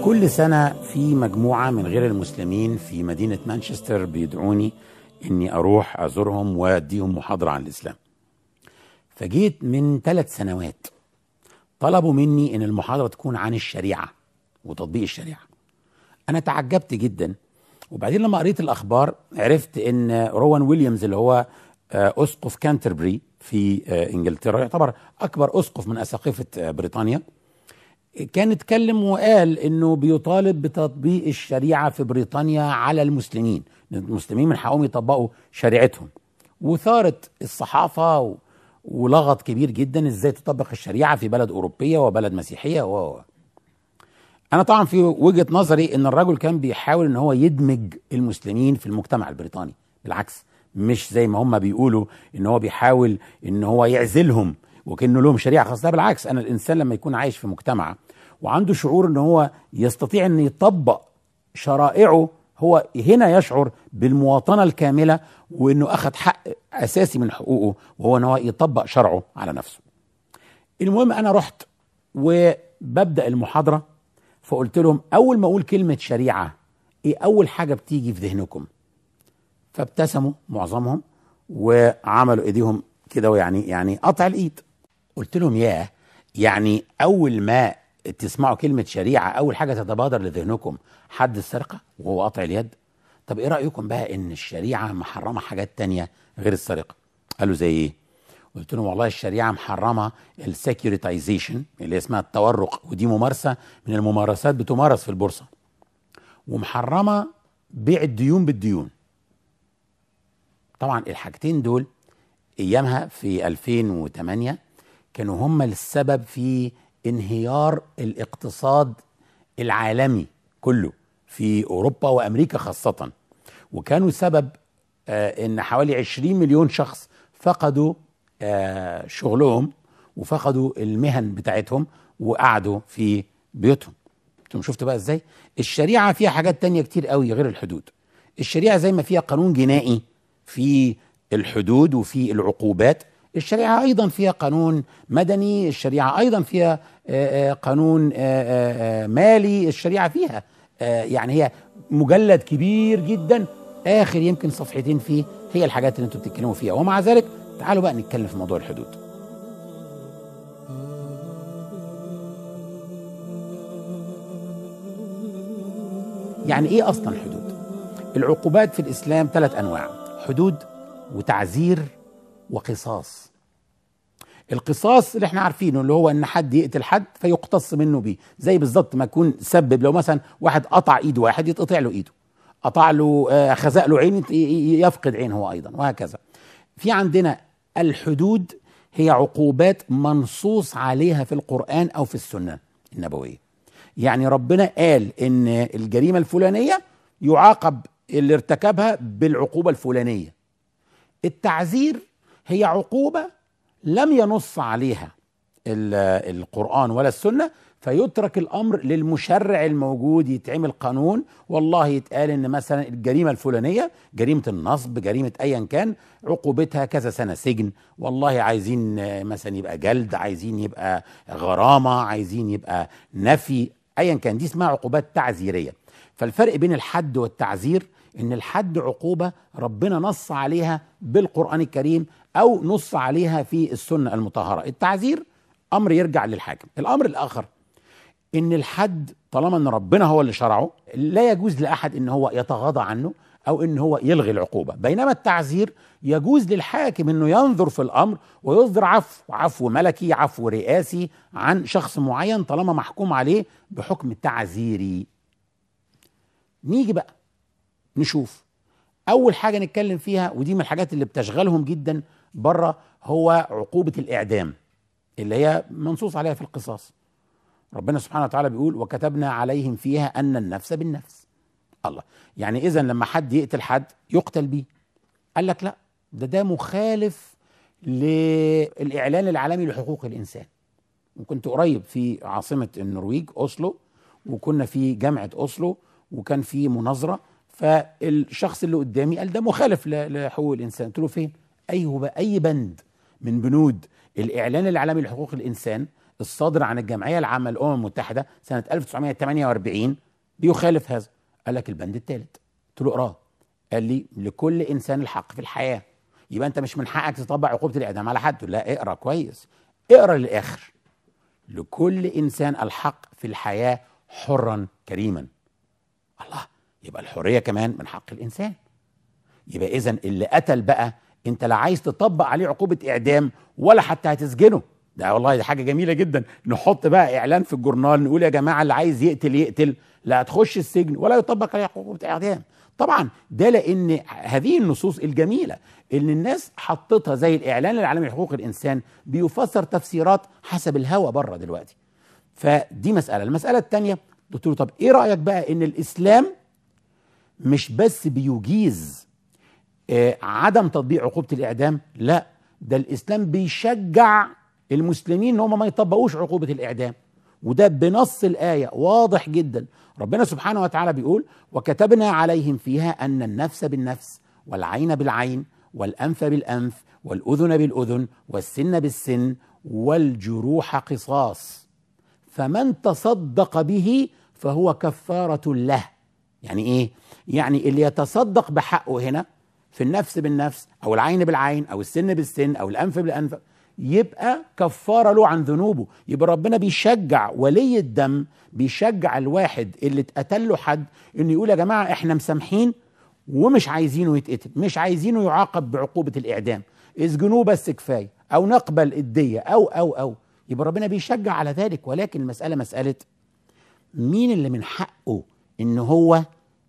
كل سنة في مجموعة من غير المسلمين في مدينة مانشستر بيدعوني إني أروح أزورهم وأديهم محاضرة عن الإسلام فجيت من ثلاث سنوات طلبوا مني إن المحاضرة تكون عن الشريعة وتطبيق الشريعة أنا تعجبت جدا وبعدين لما قريت الأخبار عرفت إن روان ويليامز اللي هو آه، أسقف كانتربري في آه، إنجلترا يعتبر أكبر أسقف من أساقفة آه، بريطانيا كان اتكلم وقال انه بيطالب بتطبيق الشريعه في بريطانيا على المسلمين المسلمين من حقهم يطبقوا شريعتهم وثارت الصحافه و... ولغط كبير جدا ازاي تطبق الشريعه في بلد اوروبيه وبلد مسيحيه و و- انا طبعا في وجهه نظري ان الرجل كان بيحاول ان هو يدمج المسلمين في المجتمع البريطاني بالعكس مش زي ما هم بيقولوا ان هو بيحاول ان هو يعزلهم وكانه لهم شريعه خاصه لا بالعكس انا الانسان لما يكون عايش في مجتمع وعنده شعور ان هو يستطيع ان يطبق شرائعه هو هنا يشعر بالمواطنه الكامله وانه اخذ حق اساسي من حقوقه وهو ان هو يطبق شرعه على نفسه. المهم انا رحت وببدا المحاضره فقلت لهم اول ما اقول كلمه شريعه ايه اول حاجه بتيجي في ذهنكم؟ فابتسموا معظمهم وعملوا ايديهم كده ويعني يعني قطع الايد قلت لهم ياه يعني اول ما تسمعوا كلمه شريعه اول حاجه تتبادر لذهنكم حد السرقه وهو قطع اليد طب ايه رايكم بقى ان الشريعه محرمه حاجات تانية غير السرقه قالوا زي ايه قلت لهم والله الشريعه محرمه السكيورتايزيشن اللي اسمها التورق ودي ممارسه من الممارسات بتمارس في البورصه ومحرمه بيع الديون بالديون طبعا الحاجتين دول ايامها في 2008 كانوا هم السبب في انهيار الاقتصاد العالمي كله في اوروبا وامريكا خاصه وكانوا سبب آه ان حوالي 20 مليون شخص فقدوا آه شغلهم وفقدوا المهن بتاعتهم وقعدوا في بيوتهم انتم شفتوا بقى ازاي الشريعه فيها حاجات تانية كتير قوي غير الحدود الشريعه زي ما فيها قانون جنائي في الحدود وفي العقوبات الشريعه ايضا فيها قانون مدني الشريعه ايضا فيها آه، آه، قانون آه، آه، آه، مالي الشريعه فيها آه، يعني هي مجلد كبير جدا اخر يمكن صفحتين فيه هي الحاجات اللي انتم بتتكلموا فيها ومع ذلك تعالوا بقى نتكلم في موضوع الحدود يعني ايه اصلا الحدود العقوبات في الاسلام ثلاث انواع حدود وتعزير وقصاص القصاص اللي احنا عارفينه اللي هو ان حد يقتل حد فيقتص منه بيه زي بالظبط ما يكون سبب لو مثلا واحد قطع ايد واحد يتقطع له ايده قطع له آه، خزق له عين يت- ي- يفقد عين هو ايضا وهكذا في عندنا الحدود هي عقوبات منصوص عليها في القرآن أو في السنة النبوية يعني ربنا قال إن الجريمة الفلانية يعاقب اللي ارتكبها بالعقوبة الفلانية التعزير هي عقوبة لم ينص عليها ال- القرآن ولا السنة فيترك الأمر للمشرع الموجود يتعمل قانون والله يتقال إن مثلا الجريمة الفلانية جريمة النصب جريمة أيا كان عقوبتها كذا سنة سجن والله عايزين آه، مثلا يبقى جلد عايزين يبقى غرامة عايزين يبقى نفي أيا كان دي اسمها عقوبات تعزيرية فالفرق بين الحد والتعزير ان الحد عقوبه ربنا نص عليها بالقران الكريم او نص عليها في السنه المطهره التعزير امر يرجع للحاكم الامر الاخر ان الحد طالما ان ربنا هو اللي شرعه لا يجوز لاحد ان هو يتغاضى عنه او ان هو يلغي العقوبه بينما التعزير يجوز للحاكم انه ينظر في الامر ويصدر عفو عفو ملكي عفو رئاسي عن شخص معين طالما محكوم عليه بحكم تعزيري نيجي بقى نشوف اول حاجه نتكلم فيها ودي من الحاجات اللي بتشغلهم جدا بره هو عقوبه الاعدام اللي هي منصوص عليها في القصاص ربنا سبحانه وتعالى بيقول وكتبنا عليهم فيها ان النفس بالنفس الله يعني اذا لما حد يقتل حد يقتل بيه قال لك لا ده ده مخالف للاعلان العالمي لحقوق الانسان وكنت قريب في عاصمه النرويج اوسلو وكنا في جامعه اوسلو وكان في مناظره فالشخص اللي قدامي قال ده مخالف ل- لحقوق الانسان قلت له فين ايوه بقى اي بند من بنود الاعلان العالمي لحقوق الانسان الصادر عن الجمعيه العامه للامم المتحده سنه 1948 بيخالف هذا قال لك البند الثالث قلت له اقراه قال لي لكل انسان الحق في الحياه يبقى انت مش من حقك تطبق عقوبه الاعدام على حد لا اقرا كويس اقرا للاخر لكل انسان الحق في الحياه حرا كريما الله يبقى الحريه كمان من حق الانسان يبقى اذا اللي قتل بقى انت لا عايز تطبق عليه عقوبه اعدام ولا حتى هتسجنه ده والله دي حاجه جميله جدا نحط بقى اعلان في الجورنال نقول يا جماعه اللي عايز يقتل يقتل لا هتخش السجن ولا يطبق عليه عقوبه اعدام طبعا ده لان هذه النصوص الجميله اللي الناس حطتها زي الاعلان العالمي لحقوق الانسان بيفسر تفسيرات حسب الهوى بره دلوقتي فدي مساله المساله الثانيه قلت له طب ايه رايك بقى ان الاسلام مش بس بيجيز آه عدم تطبيق عقوبه الاعدام لا ده الاسلام بيشجع المسلمين ان هم ما يطبقوش عقوبه الاعدام وده بنص الايه واضح جدا ربنا سبحانه وتعالى بيقول وكتبنا عليهم فيها ان النفس بالنفس والعين بالعين والانف بالانف والاذن بالاذن والسن بالسن والجروح قصاص فمن تصدق به فهو كفاره له يعني ايه يعني اللي يتصدق بحقه هنا في النفس بالنفس او العين بالعين او السن بالسن او الانف بالانف يبقى كفاره له عن ذنوبه يبقى ربنا بيشجع ولي الدم بيشجع الواحد اللي اتقتل له حد انه يقول يا جماعه احنا مسامحين ومش عايزينه يتقتل مش عايزينه يعاقب بعقوبه الاعدام اسجنوه بس كفايه او نقبل الديه او او او يبقى ربنا بيشجع على ذلك ولكن المساله مساله مين اللي من حقه ان هو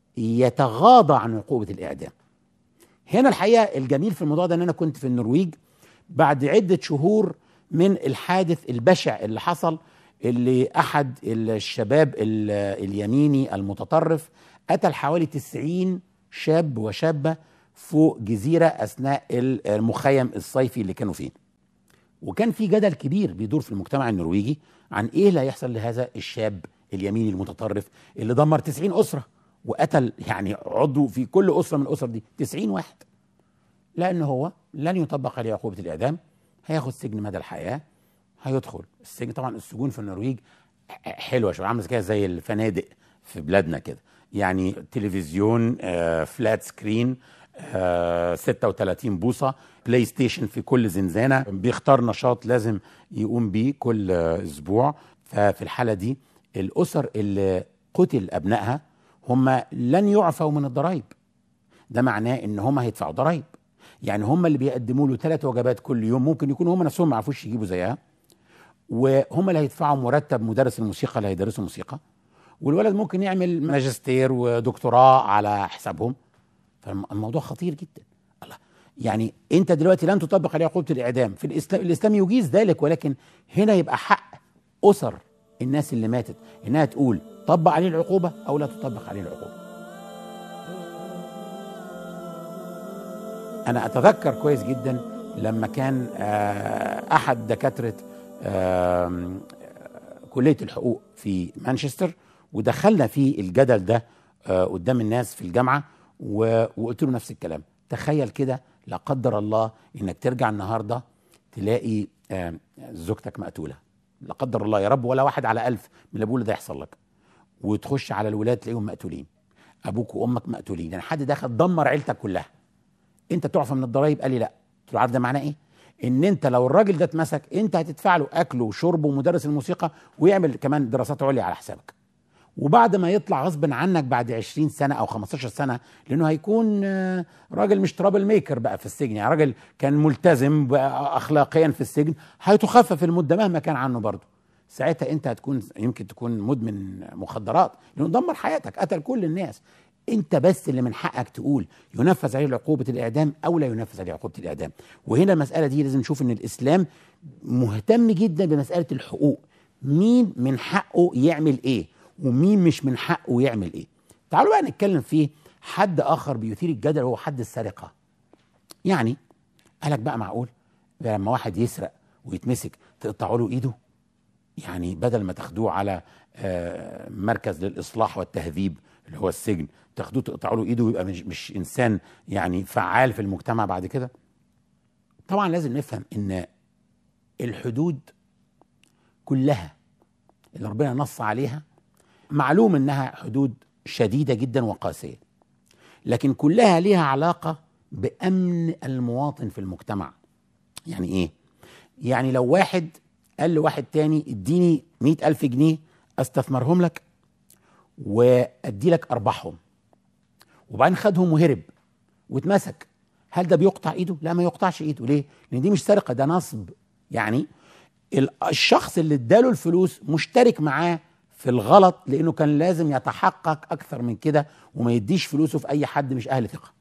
يتغاضى عن عقوبه الاعدام هنا الحقيقه الجميل في الموضوع ده ان انا كنت في النرويج بعد عده شهور من الحادث البشع اللي حصل اللي احد الشباب اليميني المتطرف قتل حوالي 90 شاب وشابه فوق جزيره اثناء المخيم الصيفي اللي كانوا فيه. وكان في جدل كبير بيدور في المجتمع النرويجي عن ايه اللي هيحصل لهذا الشاب اليميني المتطرف اللي دمر 90 اسره وقتل يعني عضو في كل اسره من الاسر دي 90 واحد. لان هو لن يطبق عليه عقوبه الاعدام هياخد سجن مدى الحياه هيدخل السجن طبعا السجون في النرويج حلوه شويه عامله كده زي الفنادق في بلادنا كده يعني تلفزيون آه فلات سكرين آه 36 بوصه بلاي ستيشن في كل زنزانه بيختار نشاط لازم يقوم بيه كل آه اسبوع ففي الحاله دي الاسر اللي قتل ابنائها هم لن يعفوا من الضرائب ده معناه ان هم هيدفعوا ضرائب يعني هم اللي بيقدموا له ثلاث وجبات كل يوم ممكن يكونوا هم نفسهم ما عرفوش يجيبوا زيها وهم اللي هيدفعوا مرتب مدرس الموسيقى اللي هيدرسوا موسيقى والولد ممكن يعمل ماجستير ودكتوراه على حسابهم فالموضوع خطير جدا الله يعني انت دلوقتي لن تطبق عليه عقوبه الاعدام في الاسلام الاسلام يجيز ذلك ولكن هنا يبقى حق اسر الناس اللي ماتت انها تقول طبق عليه العقوبه او لا تطبق عليه العقوبه انا اتذكر كويس جدا لما كان احد دكاتره كليه الحقوق في مانشستر ودخلنا في الجدل ده قدام الناس في الجامعه وقلت له نفس الكلام تخيل كده لا قدر الله انك ترجع النهارده تلاقي زوجتك مقتوله لا قدر الله يا رب ولا واحد على ألف من اللي بقوله ده يحصل لك وتخش على الولاد تلاقيهم مقتولين ابوك وامك مقتولين يعني حد دخل دمر عيلتك كلها انت تعفى من الضرايب قال لي لا قلت له عارف ده معناه ايه ان انت لو الراجل ده اتمسك انت هتدفع له اكله وشربه ومدرس الموسيقى ويعمل كمان دراسات عليا على حسابك وبعد ما يطلع غصب عنك بعد 20 سنه او 15 سنه لانه هيكون راجل مش ترابل ميكر بقى في السجن يعني راجل كان ملتزم اخلاقيا في السجن هتخفف المده مهما كان عنه برضه ساعتها انت هتكون يمكن تكون مدمن مخدرات لانه دمر حياتك قتل كل الناس انت بس اللي من حقك تقول ينفذ عليه عقوبه الاعدام او لا ينفذ عليه عقوبه الاعدام وهنا المساله دي لازم نشوف ان الاسلام مهتم جدا بمساله الحقوق مين من حقه يعمل ايه ومين مش من حقه يعمل ايه تعالوا بقى نتكلم في حد اخر بيثير الجدل هو حد السرقه يعني قالك بقى معقول لما واحد يسرق ويتمسك تقطعوا له ايده يعني بدل ما تاخدوه على مركز للاصلاح والتهذيب اللي هو السجن تاخدوه تقطعوا له ايده ويبقى مش, مش انسان يعني فعال في المجتمع بعد كده طبعا لازم نفهم ان الحدود كلها اللي ربنا نص عليها معلوم انها حدود شديده جدا وقاسيه لكن كلها ليها علاقه بامن المواطن في المجتمع يعني ايه يعني لو واحد قال لواحد تاني اديني مئة ألف جنيه استثمرهم لك وادي لك ارباحهم وبعدين خدهم وهرب واتمسك هل ده بيقطع ايده لا ما يقطعش ايده ليه لان دي مش سرقه ده نصب يعني الشخص اللي اداله الفلوس مشترك معاه في الغلط لانه كان لازم يتحقق اكثر من كده وما يديش فلوسه في اي حد مش اهل ثقه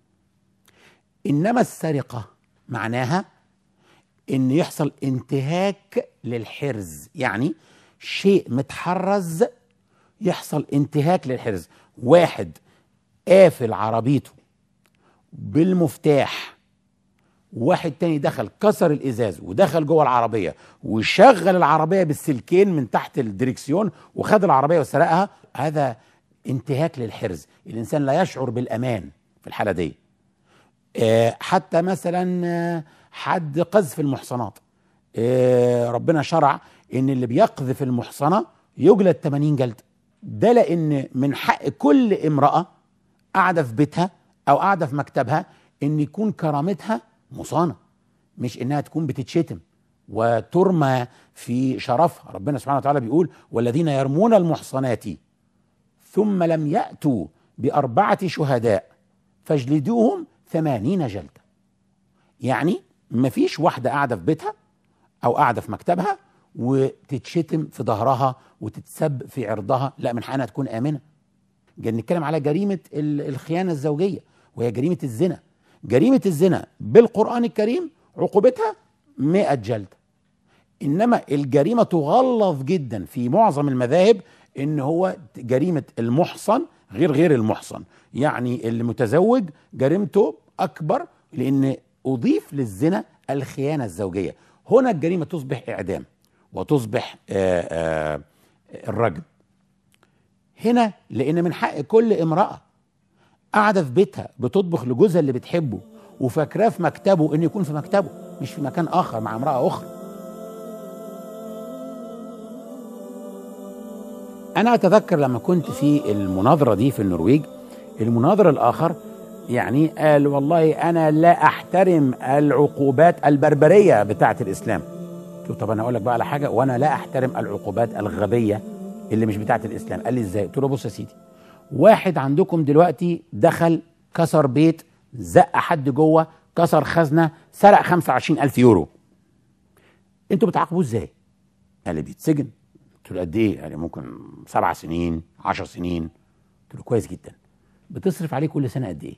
انما السرقه معناها ان يحصل انتهاك للحرز يعني شيء متحرز يحصل انتهاك للحرز واحد قافل عربيته بالمفتاح واحد تاني دخل كسر الازاز ودخل جوه العربيه وشغل العربيه بالسلكين من تحت الدريكسيون وخد العربيه وسرقها هذا انتهاك للحرز الانسان لا يشعر بالامان في الحاله دي آه حتى مثلا آه حد قذف المحصنات آه ربنا شرع ان اللي بيقذف المحصنه يجلد 80 جلد ده لان من حق كل امراه قاعده في بيتها او قاعده في مكتبها ان يكون كرامتها مصانه مش انها تكون بتتشتم وترمى في شرفها ربنا سبحانه وتعالى بيقول والذين يرمون المحصنات ثم لم يأتوا بأربعة شهداء فاجلدوهم ثمانين جلدة يعني مفيش واحدة قاعدة في بيتها أو قاعدة في مكتبها وتتشتم في ظهرها وتتسب في عرضها لا من حقها تكون آمنة جاي نتكلم على جريمة الخيانة الزوجية وهي جريمة الزنا جريمة الزنا بالقرآن الكريم عقوبتها مئة جلدة إنما الجريمة تغلظ جدا في معظم المذاهب إن هو جريمة المحصن غير غير المحصن يعني اللي متزوج جريمته أكبر لأن أضيف للزنا الخيانة الزوجية هنا الجريمة تصبح إعدام وتصبح آآ آآ الرجم هنا لأن من حق كل امرأة قاعدة في بيتها بتطبخ لجوزها اللي بتحبه وفاكراه في مكتبه انه يكون في مكتبه مش في مكان اخر مع امرأة اخرى انا اتذكر لما كنت في المناظرة دي في النرويج المناظر الاخر يعني قال والله انا لا احترم العقوبات البربرية بتاعة الاسلام قلت له طب انا اقول لك بقى على حاجة وانا لا احترم العقوبات الغبية اللي مش بتاعة الاسلام قال لي ازاي قلت له بص يا سيدي واحد عندكم دلوقتي دخل كسر بيت زق حد جوه كسر خزنة سرق 25 ألف يورو انتوا بتعاقبوه ازاي قال لي بيتسجن قلت له قد ايه يعني ممكن سبع سنين عشر سنين قلت له كويس جدا بتصرف عليه كل سنة قد ايه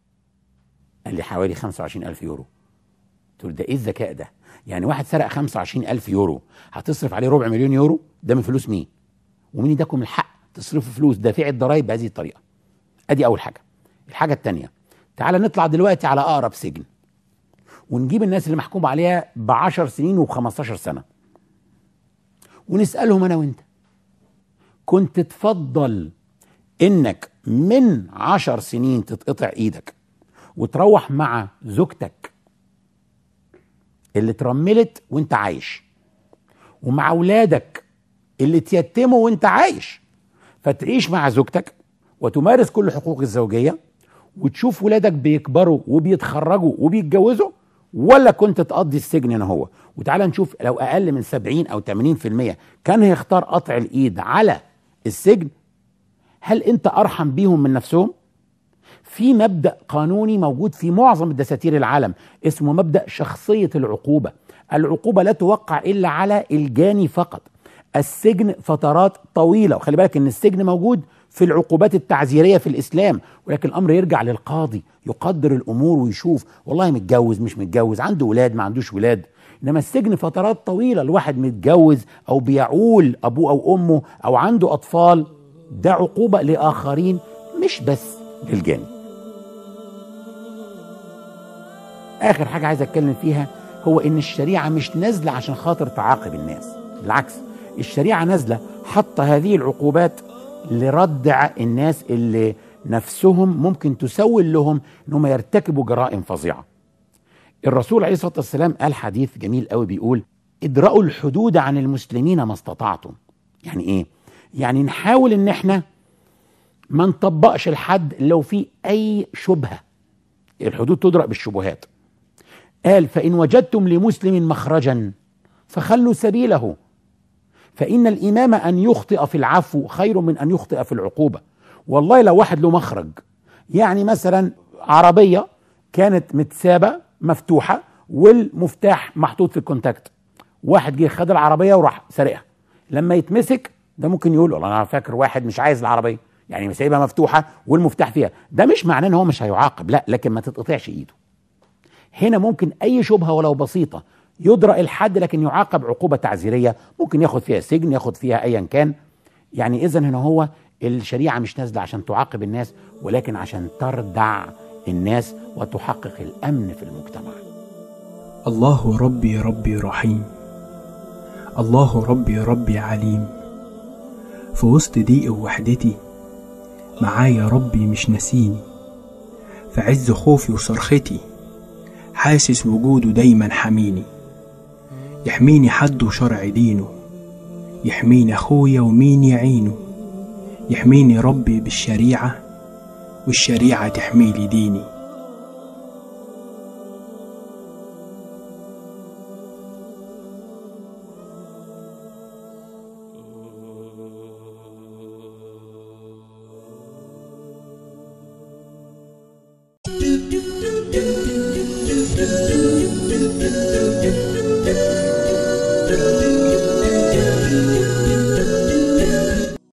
قال لي حوالي 25 ألف يورو قلت له ده ايه الذكاء ده يعني واحد سرق 25 ألف يورو هتصرف عليه ربع مليون يورو ده من فلوس مين ومين يداكم الحق تصرفوا فلوس دافعي الضرايب بهذه الطريقه ادي اول حاجه الحاجه الثانيه تعال نطلع دلوقتي على اقرب سجن ونجيب الناس اللي محكوم عليها ب 10 سنين و15 سنه ونسالهم انا وانت كنت تفضل انك من 10 سنين تتقطع ايدك وتروح مع زوجتك اللي اترملت وانت عايش ومع اولادك اللي تيتموا وانت عايش فتعيش مع زوجتك وتمارس كل حقوق الزوجية وتشوف ولادك بيكبروا وبيتخرجوا وبيتجوزوا ولا كنت تقضي السجن هنا هو وتعالى نشوف لو أقل من 70 أو 80% كان هيختار قطع الإيد على السجن هل أنت أرحم بيهم من نفسهم؟ في مبدأ قانوني موجود في معظم الدساتير العالم اسمه مبدأ شخصية العقوبة العقوبة لا توقع إلا على الجاني فقط السجن فترات طويله وخلي بالك ان السجن موجود في العقوبات التعزيريه في الاسلام ولكن الامر يرجع للقاضي يقدر الامور ويشوف والله متجوز مش متجوز عنده ولاد ما عندوش ولاد انما السجن فترات طويله الواحد متجوز او بيعول ابوه او امه او عنده اطفال ده عقوبه لاخرين مش بس للجاني اخر حاجه عايز اتكلم فيها هو ان الشريعه مش نازله عشان خاطر تعاقب الناس بالعكس الشريعة نازلة حط هذه العقوبات لردع الناس اللي نفسهم ممكن تسول لهم انهم يرتكبوا جرائم فظيعة الرسول عليه الصلاة والسلام قال حديث جميل قوي بيقول ادرأوا الحدود عن المسلمين ما استطعتم يعني ايه يعني نحاول ان احنا ما نطبقش الحد لو في اي شبهه الحدود تدرأ بالشبهات قال فإن وجدتم لمسلم مخرجا فخلوا سبيله فإن الإمام أن يخطئ في العفو خير من أن يخطئ في العقوبة والله لو واحد له مخرج يعني مثلا عربية كانت متسابة مفتوحة والمفتاح محطوط في الكونتاكت واحد جه خد العربية وراح سرقها لما يتمسك ده ممكن يقول والله انا فاكر واحد مش عايز العربيه يعني سايبها مفتوحه والمفتاح فيها ده مش معناه ان هو مش هيعاقب لا لكن ما تتقطعش ايده هنا ممكن اي شبهه ولو بسيطه يدرأ الحد لكن يعاقب عقوبه تعزيريه ممكن ياخد فيها سجن ياخد فيها ايا كان يعني اذا هنا هو الشريعه مش نازله عشان تعاقب الناس ولكن عشان تردع الناس وتحقق الامن في المجتمع الله ربي ربي رحيم الله ربي ربي عليم في وسط ضيق ووحدتي معايا ربي مش ناسيني في عز خوفي وصرختي حاسس وجوده دايما حميني يحميني حد وشرع دينه يحميني اخويا ومين يعينه يحميني ربي بالشريعة والشريعة تحميلي ديني